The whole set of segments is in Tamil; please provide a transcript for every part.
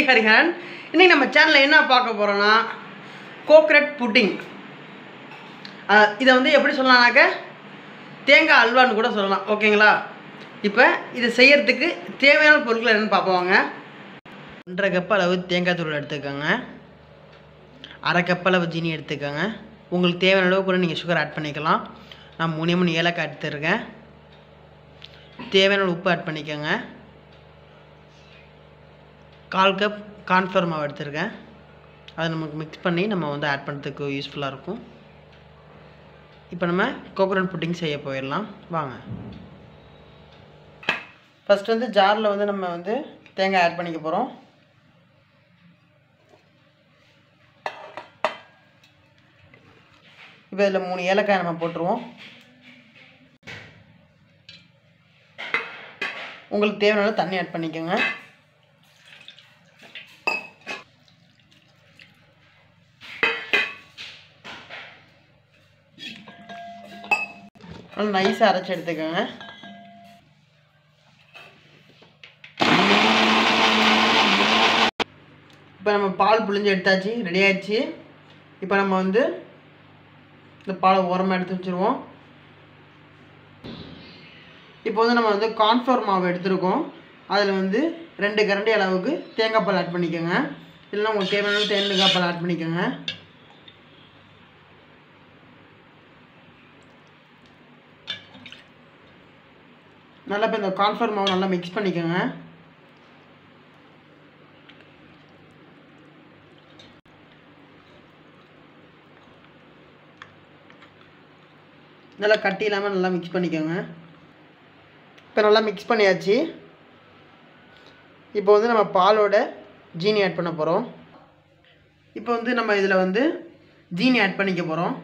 ஹரிஹரன் இன்னைக்கு நம்ம சேனலில் என்ன பார்க்க போகிறோன்னா கோக்ரட் புட்டிங் இதை வந்து எப்படி சொல்லலாம்னாக்க தேங்காய் அல்வான்னு கூட சொல்லலாம் ஓகேங்களா இப்போ இதை செய்யறதுக்கு தேவையான பொருட்கள் என்னென்னு பார்ப்போங்க ஒன்றரை கப் அளவு தேங்காய் தூள் எடுத்துக்கோங்க அரை கப் அளவு ஜீனி எடுத்துக்கோங்க உங்களுக்கு தேவையான அளவு கூட நீங்கள் சுகர் ஆட் பண்ணிக்கலாம் நான் மூணே மூணு ஏலக்காய் எடுத்துருக்கேன் தேவையான அளவு உப்பு ஆட் பண்ணிக்கோங்க கால் கப் கார்ன்ஃப்ளவர் மாவு எடுத்திருக்கேன் அதை நமக்கு மிக்ஸ் பண்ணி நம்ம வந்து ஆட் பண்ணுறதுக்கு யூஸ்ஃபுல்லாக இருக்கும் இப்போ நம்ம கோகோனட் புட்டிங் செய்ய போயிடலாம் வாங்க ஃபஸ்ட் வந்து ஜாரில் வந்து நம்ம வந்து தேங்காய் ஆட் பண்ணிக்க போகிறோம் இப்போ இதில் மூணு ஏலக்காய் நம்ம போட்டுருவோம் உங்களுக்கு தேவையான அளவு தண்ணி ஆட் பண்ணிக்கோங்க நல்லா நைஸாக அரைச்சி எடுத்துக்கோங்க இப்போ நம்ம பால் புழிஞ்சு எடுத்தாச்சு ரெடி ஆயிடுச்சு இப்போ நம்ம வந்து இந்த பாலை ஓரமாக எடுத்து வச்சுருவோம் இப்போ வந்து நம்ம வந்து கார்ன்ஃப்ளவர் மாவு எடுத்திருக்கோம் அதில் வந்து ரெண்டு கரண்டி அளவுக்கு தேங்காய் பால் ஆட் பண்ணிக்கோங்க இல்லைன்னா உங்களுக்கு தேவையான தேங்காய் பால் ஆட் பண்ணிக்கோங்க நல்லா இப்போ இந்த கார்ன்ஃப்ளவர் மாவு நல்லா மிக்ஸ் பண்ணிக்கோங்க நல்லா கட்டி இல்லாமல் நல்லா மிக்ஸ் பண்ணிக்கோங்க இப்போ நல்லா மிக்ஸ் பண்ணியாச்சு இப்போ வந்து நம்ம பாலோட ஜீனி ஆட் பண்ண போகிறோம் இப்போ வந்து நம்ம இதில் வந்து ஜீனி ஆட் பண்ணிக்க போகிறோம்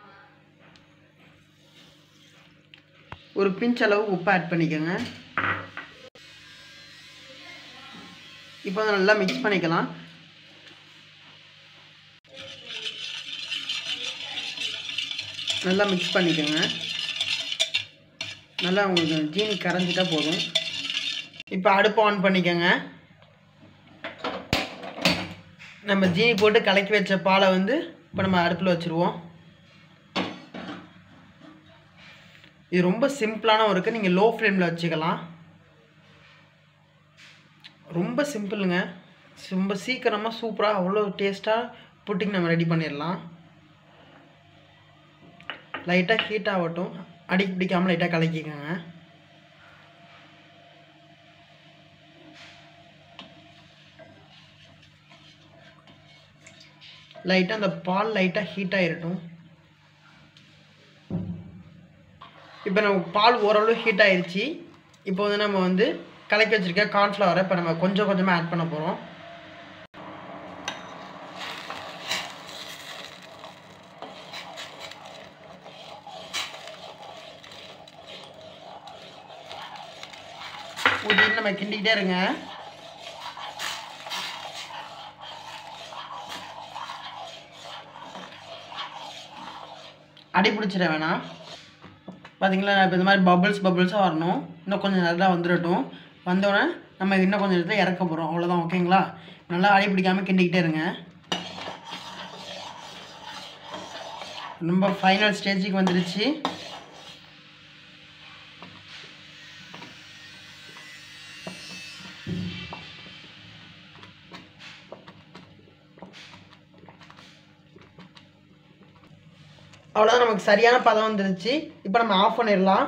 ஒரு பிஞ்ச் அளவு உப்பு ஆட் பண்ணிக்கோங்க இப்போ வந்து நல்லா மிக்ஸ் பண்ணிக்கலாம் நல்லா மிக்ஸ் பண்ணிக்கோங்க நல்லா உங்களுக்கு ஜீனி கரைஞ்சிட்டா போதும் இப்போ அடுப்பு ஆன் பண்ணிக்கோங்க நம்ம ஜீனி போட்டு கலக்கி வச்ச பாலை வந்து இப்போ நம்ம அடுப்பில் வச்சுருவோம் இது ரொம்ப சிம்பிளான ஒர்க்கு நீங்கள் லோ ஃப்ளேமில் வச்சுக்கலாம் ரொம்ப சிம்பிளுங்க ரொம்ப சீக்கிரமாக சூப்பராக அவ்வளோ டேஸ்ட்டாக புட்டிங் நம்ம ரெடி பண்ணிடலாம் லைட்டாக ஹீட் ஆகட்டும் அடிக்கு பிடிக்காமல் லைட்டாக கலக்கிக்கோங்க லைட்டாக அந்த பால் லைட்டாக ஹீட் ஆகிரட்டும் இப்போ நம்ம பால் ஓரளவு ஹீட் ஆயிருச்சு இப்போ வந்து நம்ம வந்து கலக்கி வச்சுருக்க கார்ன்ஃப்ளவரை இப்போ நம்ம கொஞ்சம் கொஞ்சமாக ஆட் பண்ண போகிறோம் ஊற்றிட்டு நம்ம கிண்டிக்கிட்டே இருங்க அடி பிடிச்சிட வேணாம் பார்த்தீங்களா இப்போ இந்த மாதிரி பபிள்ஸ் பபிள்ஸாக வரணும் இன்னும் கொஞ்சம் நல்லா வந்துடட்டும் வந்தோடனே நம்ம இன்னும் கொஞ்சம் இடத்துல இறக்க போகிறோம் அவ்வளோதான் ஓகேங்களா நல்லா அடி பிடிக்காமல் கிண்டிக்கிட்டே இருங்க ரொம்ப ஃபைனல் ஸ்டேஜுக்கு வந்துடுச்சு அவ்வளோதான் நமக்கு சரியான பதம் வந்துருச்சு இப்போ நம்ம ஆஃப் பண்ணிடலாம்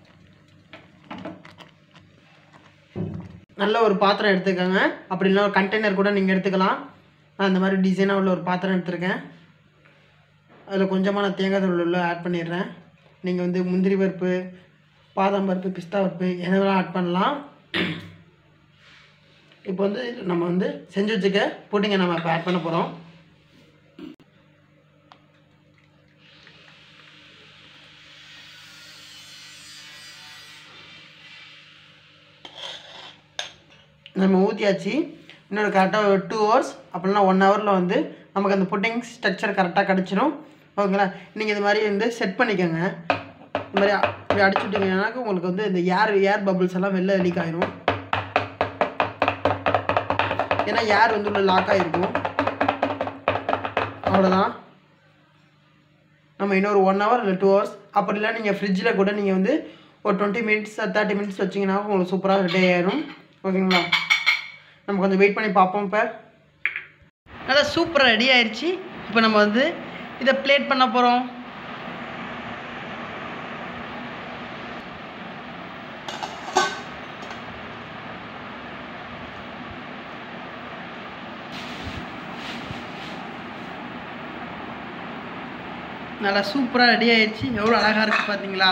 நல்ல ஒரு பாத்திரம் எடுத்துக்கோங்க அப்படி இல்லைனா ஒரு கண்டெய்னர் கூட நீங்கள் எடுத்துக்கலாம் நான் இந்த மாதிரி டிசைனாக உள்ள ஒரு பாத்திரம் எடுத்திருக்கேன் அதில் கொஞ்சமாக நான் தேங்காய் தூள் உள்ள ஆட் பண்ணிடுறேன் நீங்கள் வந்து முந்திரி பருப்பு பாதாம் பருப்பு பிஸ்தா பருப்பு எதெல்லாம் ஆட் பண்ணலாம் இப்போ வந்து நம்ம வந்து செஞ்சு வச்சுக்க புட்டிங்க நம்ம இப்போ ஆட் பண்ண போகிறோம் நம்ம ஊற்றியாச்சு இன்னொரு கரெக்டாக ஒரு டூ ஹவர்ஸ் அப்படின்னா ஒன் ஹவரில் வந்து நமக்கு அந்த புட்டிங் ஸ்ட்ரக்சர் கரெக்டாக கிடச்சிரும் ஓகேங்களா நீங்கள் இது மாதிரி வந்து செட் பண்ணிக்கோங்க இந்த மாதிரி அ- இப்படி அடிச்சு விட்டீங்கன்னாக்க உங்களுக்கு வந்து இந்த ஏர் ஏர் பபிள்ஸ் எல்லாம் வெளில லீக் ஆயிரும் ஏன்னா ஏர் வந்து உள்ள லாக் ஆகிருக்கும் அவ்வளோதான் நம்ம இன்னொரு ஒன் ஹவர் இல்லை டூ ஹவர்ஸ் அப்படி இல்லை நீங்கள் ஃப்ரிட்ஜில் கூட நீங்கள் வந்து ஒரு டுவெண்ட்டி மினிட்ஸ் தேர்ட்டி மினிட்ஸ் வச்சிங்கன்னா உங்களுக்கு சூப்பராக ரெடி ஆயிடும் ஓகேங்களா நம்ம கொஞ்சம் வெயிட் பண்ணி பார்ப்போம் இப்போ நல்லா சூப்பராக ரெடி ஆயிடுச்சு இப்போ நம்ம வந்து இதை பிளேட் பண்ண போகிறோம் நல்லா சூப்பராக ரெடி ஆயிடுச்சு எவ்வளோ அழகாக இருக்குது பார்த்தீங்களா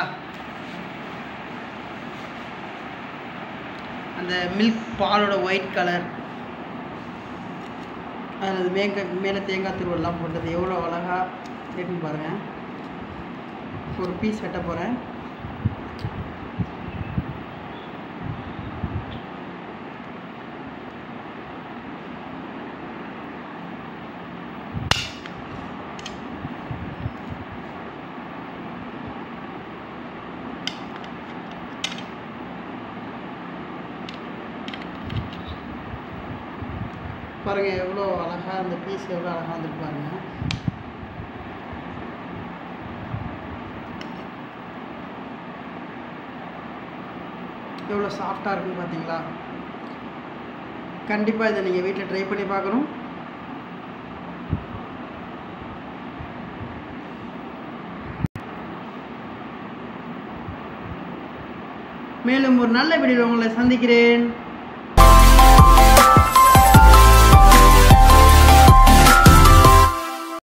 அந்த மில்க் பாலோட ஒயிட் கலர் அதில் மேங்க மேலே தேங்காய் திருவெல்லாம் போட்டது எவ்வளோ அழகாக இருக்குன்னு பாருங்கள் ஒரு பீஸ் வெட்ட போகிறேன் பாருங்க எவ்வளோ அழகாக அந்த பீஸ் எவ்வளோ அழகாக வந்துட்டு பாருங்க எவ்வளோ சாஃப்டாக இருக்குன்னு பார்த்தீங்களா கண்டிப்பாக இதை நீங்கள் வீட்டில் ட்ரை பண்ணி பார்க்கணும் மேலும் ஒரு நல்ல வீடியோவில் உங்களை சந்திக்கிறேன்